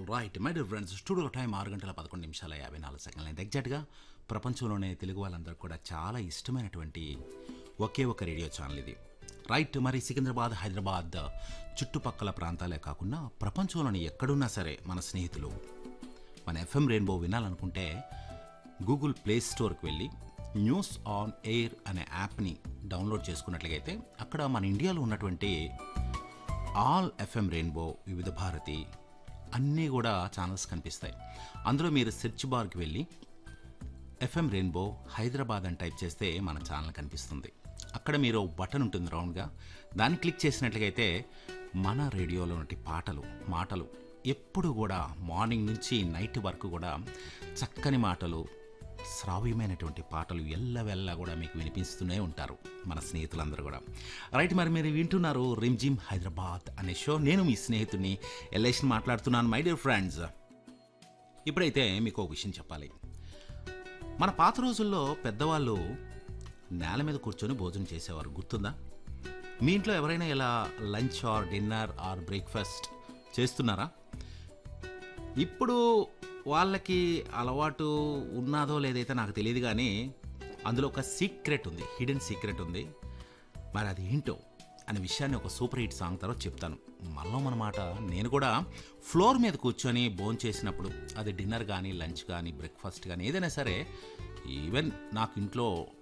right my dear friends studio time ఆరు గంటల పదకొండు నిమిషాల యాభై నాలుగు సెకండ్లు అయింది ఎగ్జాక్ట్గా ప్రపంచంలోనే తెలుగు వాళ్ళందరికీ కూడా చాలా ఇష్టమైనటువంటి ఒకే ఒక రేడియో ఛానల్ ఇది రైట్ మరి సికింద్రాబాద్ హైదరాబాద్ చుట్టుపక్కల ప్రాంతాలే కాకుండా ప్రపంచంలోని ఎక్కడున్నా సరే మన స్నేహితులు మన ఎఫ్ఎం రెయిన్బో వినాలనుకుంటే గూగుల్ ప్లే స్టోర్కి వెళ్ళి న్యూస్ ఆన్ ఎయిర్ అనే యాప్ని డౌన్లోడ్ చేసుకున్నట్లయితే అక్కడ మన ఇండియాలో ఉన్నటువంటి ఆల్ ఎఫ్ఎం రెయిన్బో వివిధ భారతి అన్నీ కూడా ఛానల్స్ కనిపిస్తాయి అందులో మీరు సెర్చ్ బార్కి వెళ్ళి ఎఫ్ఎం రెయిన్బో హైదరాబాద్ అని టైప్ చేస్తే మన ఛానల్ కనిపిస్తుంది అక్కడ మీరు బటన్ ఉంటుంది రౌండ్గా దాన్ని క్లిక్ చేసినట్లయితే మన రేడియోలో ఉన్నటి పాటలు మాటలు ఎప్పుడు కూడా మార్నింగ్ నుంచి నైట్ వరకు కూడా చక్కని మాటలు శ్రావ్యమైనటువంటి పాటలు ఎల్లవెల్లా కూడా మీకు వినిపిస్తూనే ఉంటారు మన స్నేహితులందరూ కూడా రైట్ మరి మీరు వింటున్నారు రిమ్జిమ్ హైదరాబాద్ అనే షో నేను మీ స్నేహితుడిని ఎల్ఐసిని మాట్లాడుతున్నాను మై డియర్ ఫ్రెండ్స్ ఇప్పుడైతే మీకు ఒక విషయం చెప్పాలి మన పాత రోజుల్లో పెద్దవాళ్ళు నేల మీద కూర్చొని భోజనం చేసేవారు గుర్తుందా మీ ఇంట్లో ఎవరైనా ఇలా lunch or dinner or breakfast చేస్తున్నారా ఇప్పుడు వాళ్ళకి అలవాటు ఉన్నదో లేదైతే నాకు తెలియదు కానీ అందులో ఒక సీక్రెట్ ఉంది హిడెన్ సీక్రెట్ ఉంది మరి అది ఏంటో అనే విషయాన్ని ఒక సూపర్ హిట్ సాంగ్ తర్వాత చెప్తాను మళ్ళీ మాట నేను కూడా ఫ్లోర్ మీద కూర్చొని భోజనం చేసినప్పుడు అది డిన్నర్ కానీ లంచ్ కానీ బ్రేక్ఫాస్ట్ కానీ ఏదైనా సరే ఈవెన్ నాకు ఇంట్లో